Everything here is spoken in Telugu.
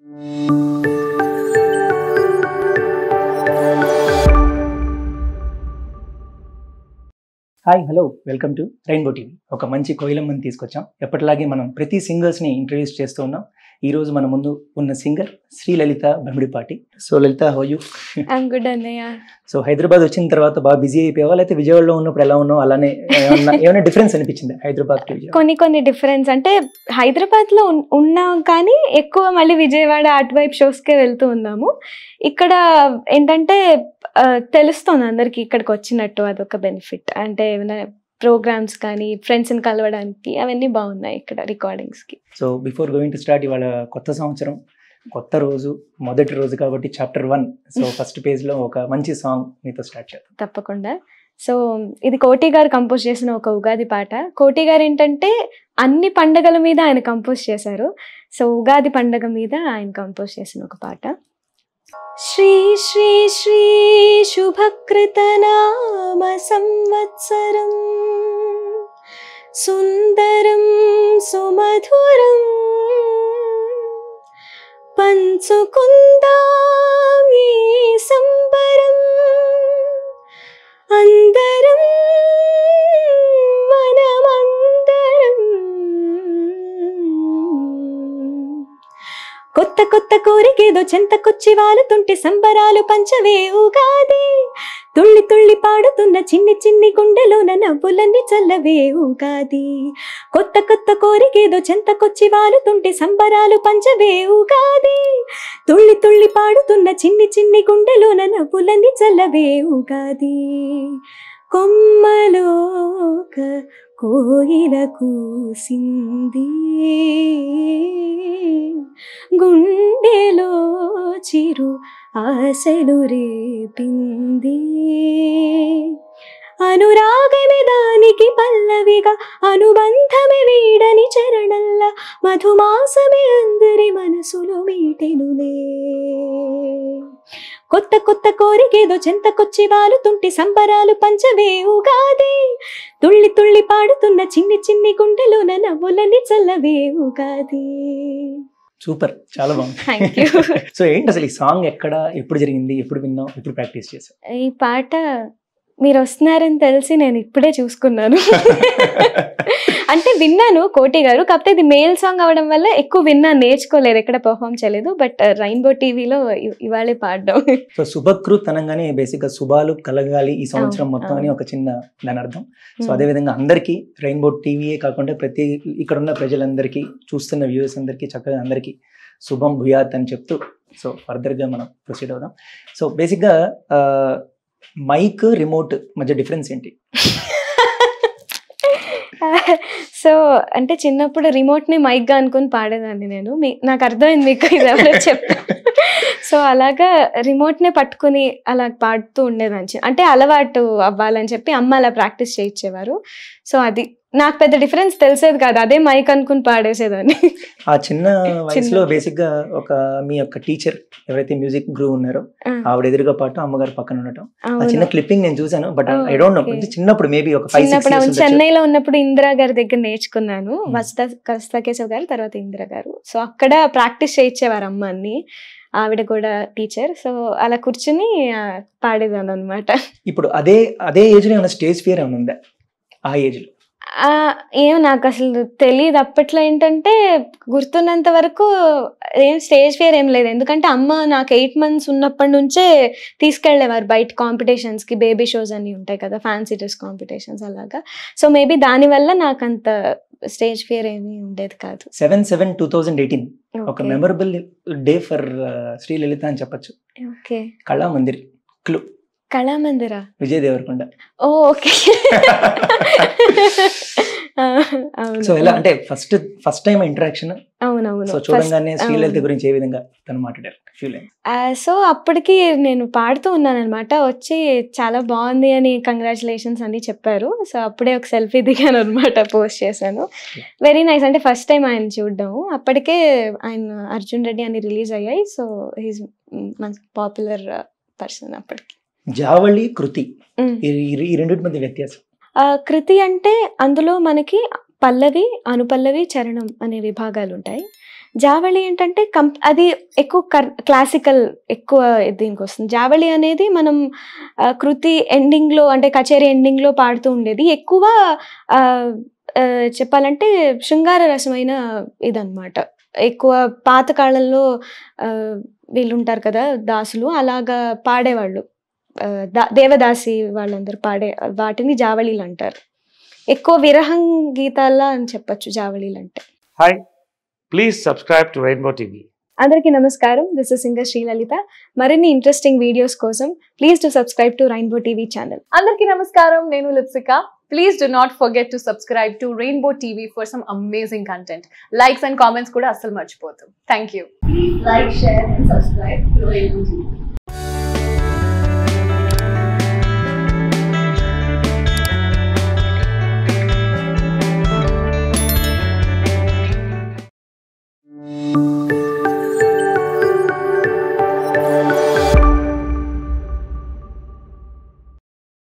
Hi hello welcome to Rainbow TV ఒక మంచి కోయిలమ్మని తీసుకొచ్చాం ఎప్పటిలాగే మనం ప్రతి సింగర్స్ని ఇంట్రడ్యూస్ చేస్తూ ఉన్నాం ఈ రోజు మన ముందు ఉన్న singer Srilalitha Bamidipati so Lalitha how you I'm good అన్నయ్య సో హైదరాబాద్ వచ్చిన తర్వాత బాగా బిజీ అయిపోయావా లేకపోతే విజయవాడలో ఉన్నప్పుడు ఎలా ఉన్నావు అలానే ఏమన్నా ఏమైనా డిఫరెన్స్ అనిపించింది హైదరాబాద్ కి విజయవాడ కొన్ని కొన్ని డిఫరెన్స్ అంటే హైదరాబాద్ లో ఉన్- ఉన్నాం కానీ ఎక్కువ మళ్ళీ విజయవాడ అటువైపు షోస్ కే వెళ్తూ ఉన్నాము ఇక్కడ ఏంటంటే ఆ, తెలుస్తుంది అందరికి ఇక్కడికి వచ్చినట్టు అదొక బెనిఫిట్ అంటే ఏమైనా ప్రోగ్రామ్స్ కానీ ఫ్రెండ్స్ ని కలవడానికి అవన్నీ బాగున్నాయి ఇక్కడ రికార్డింగ్స్ కి so before going to start ఇవాళ కొత్త సంవత్సరం కొత్త రోజు మొదటి రోజు కాబట్టి chapter one so first page లో ఒక మంచి సాంగ్ మీతో స్టార్ట్ చేద్దాం తప్పకుండా సో ఇది కోటి గారు కంపోజ్ చేసిన ఒక ఉగాది పాట కోటి గారు ఏంటంటే అన్ని పండగల మీద ఆయన కంపోజ్ చేశారు సో ఉగాది పండగ మీద ఆయన కంపోజ్ చేసిన ఒక పాట శ్రీ శ్రీ శ్రీ శుభకృత నామ సంవత్సరం సుందరం సుమధురం పంచుకుందాం ఈ సంబరం అందరం మనమందరం కొత్త కొత్త కోరికేదో చెంతకొచ్చి వాలుతుంటే సంబరాలు పంచవే ఉగాది తుళ్ళి తుళ్ళి పాడుతున్న చిన్ని చిన్ని గుండెలోన నవ్వులన్నీ చల్లవే ఉగాది కొత్త కొత్త కోరికేదో చెంతకొచ్చి వాలుతుంటే సంబరాలు పంచవే ఉగాది తుళ్ళి తుళ్ళి పాడుతున్న చిన్ని చిన్ని గుండెలోన నవ్వులన్నీ చల్లవే ఉగాది కొమ్మలోక కోయిల కూసింది గుండెలో చిరు ఆశలు రేపింది అనురాగమే దానికి పల్లవిగా అనుబంధమే వీడని చరణల్లా మధుమాసమే అందరి మనసులో మీటెనులే కొత్త కొత్త కోరికేదో చెంతకొచ్చి వాలుతుంటే సంబరాలు పంచవే ఉగాది తుళ్ళి తుళ్ళి పాడుతున్న చిన్ని చిన్ని గుండెలోన నవ్వులని చల్లవే ఉగాది సూపర్ చాలా బాగుంది థ్యాంక్ యూ సో ఏంటి అసలు ఈ సాంగ్ ఎక్కడ ఎప్పుడు జరిగింది ఎప్పుడు విన్నావు ఎప్పుడు ప్రాక్టీస్ చేసావు ఈ పాట మీరు వస్తున్నారని తెలిసి నేను ఇప్పుడే చూసుకున్నాను అంటే విన్నాను కోటి గారు కాకపోతే ఇది మేల్ సాంగ్ అవడం వల్ల ఎక్కువ విన్నాను నేర్చుకోలేదు ఎక్కడ పర్ఫామ్ చేయలేదు బట్ రైన్బో టీవీలో ఇవాళే పాడడం సో శుభకృత్ అనగానే బేసిక్ గా శుభాలు కలగాలి ఈ సంవత్సరం అవును, మొత్తం అని అవును. ఒక చిన్న దాని అర్థం సో అదే విధంగా అందరికీ రెయిన్బో టీవీయే కాకుండా ప్రతి ఇక్కడ ఉన్న ప్రజలందరికీ చూస్తున్న వ్యూవర్స్ అందరికీ చక్కగా అందరికీ శుభం భూయాత్ అని చెప్తూ సో ఫర్దర్ గా మనం ప్రొసీడ్ అవుదాం సో బేసిక్ గా మైక్ రిమోట్ మధ్య డిఫరెన్స్ ఏంటి సో అంటే చిన్నప్పుడు రిమోట్ ని మైక్ గా అనుకుని పాడేదాన్ని నేను మీ- నాకు అర్థమైంది మీకు ఇది ఎవరో చెప్తా సో అలాగా రిమోట్ నే పట్టుకుని అలా పాడుతూ ఉండేదాన్ని అంటే అలవాటు అవ్వాలని చెప్పి అమ్మ అలా ప్రాక్టీస్ చేయించేవారు సో అది నాకు పెద్ద డిఫరెన్స్ తెలిసేది కాదు అదే మైక్ అనుకుని పాడేసేదాన్ని ఆ చిన్న వయసులో చిన్న- బేసిక్ గా ఒక మీ యొక్క టీచర్ ఎవరైతే మ్యూజిక్ గ్రూ ఉన్నారో ఆవిడ ఎదురుగా పాటు అమ్మగారు పక్కన ఉండటం ఆ అవును. చిన్న క్లిప్పింగ్ నేను చూసాను but Oh, I don't know okay. చిన్నప్పుడు మేబీ ఒక ఫైవ్ చిన్నప్పుడు అవును సిక్స్ చెన్నైలో ఉన్నప్పుడు ఇందిరా గారి దగ్గర నేర్చుకున్నాను Hmm. వస్తా కస్తకేశవ్ గారు తర్వాత ఇందిరా గారు సో అక్కడ ప్రాక్టీస్ చేయించేవారు అమ్మ అన్ని ఆవిడ కూడా టీచర్ సో అలా కూర్చుని ఆ, పాడేదాన్ని అనమాట ఇప్పుడు అదే అదే ఏజ్ లో ఏమైనా స్టేజ్ ఫియర్ ఏమైనా ఉందా ఆ ఏజ్ లో ఏం నాకు అసలు తెలియదు అప్పట్లో ఏంటంటే గుర్తున్నంత వరకు ఏం స్టేజ్ ఫియర్ ఏం లేదు ఎందుకంటే అమ్మ నాకు ఎయిట్ మంత్స్ ఉన్నప్పటి నుంచే తీసుకెళ్లేవారు బయట కాంపిటీషన్స్ కి బేబీ షోస్ అన్ని ఉంటాయి కదా ఫ్యాన్సీ డ్రెస్ కాంపిటీషన్స్ అలాగా సో మేబీ దానివల్ల నాకు అంత స్టేజ్ ఫియర్ ఏమీ ఉండేది కాదు seven seven two thousand eighteen ఒక Okay. Memorable day for Sri Lalitha అని చెప్పొచ్చు ఓకే కళా మందిర్ క్లు కళామందిరా విజయ్ దేవరకొండ ఓ ఓకే అవును సో ఎలా అంటే ఫస్ట్ ఫస్ట్ టైం ఇంటరాక్షన్ అవునవును సో First- చూడంగానే శ్రీలలిత అవును. గురించి ఏ విధంగా తను మాట్లాడారు ఫ్యూ లైన్ ఆ, సో అప్పటికి నేను పాడుతూ ఉన్నాను అనమాట వచ్చి చాలా బాగుంది అని కంగ్రాచులేషన్స్ అని చెప్పారు సో అప్పుడే ఒక సెల్ఫీ దిగాను అనమాట పోస్ట్ చేశాను వెరీ నైస్ అంటే ఫస్ట్ టైం ఆయన చూడడం అప్పటికే ఆయన అర్జున్ రెడ్డి అని రిలీజ్ అయ్యాయి సో హీస్ మంచి పాపులర్ పర్సన్ అప్పటికి జావళి కృతి Mm. ఈ ఈ- ఈ రెండింటి మధ్య వ్యత్యాసం ఆ, కృతి అంటే అందులో మనకి పల్లవి అనుపల్లవి చరణం అనే విభాగాలు ఉంటాయి జావళి ఏంటంటే కం అది ఎక్కువ క్లాసికల్ ఎక్కువ దీనికి వస్తుంది జావళి అనేది మనం ఆ, కృతి ఎండింగ్లో అంటే కచేరీ ఎండింగ్లో పాడుతూ ఉండేది ఎక్కువ ఆ, ఆ, చెప్పాలంటే శృంగార రసమైన ఇదన్నమాట ఎక్కువ పాతకాలంలో ఆ, వీళ్ళు ఉంటారు కదా దాసులు అలాగా పాడేవాళ్ళు ఆ, దా- దేవదాసి వాళ్ళందరూ పాడే వాటిని జావళీలు అంటారు ఎక్కువ విరహం గీతాల్లా అని చెప్పొచ్చు జావళీలు అంటే hi please subscribe to Rainbow TV అందరికీ నమస్కారం దిస్ ఇస్ సింగర్ శ్రీలలిత మరిన్ని ఇంట్రెస్టింగ్ వీడియోస్ కోసం please to subscribe to Rainbow TV channel అందరికీ నమస్కారం నేను Lipsika please do not forget to subscribe to Rainbow TV for some amazing content likes and comments కూడా అస్సలు మర్చిపోతాం thank you Please like, share, and subscribe to Rainbow TV.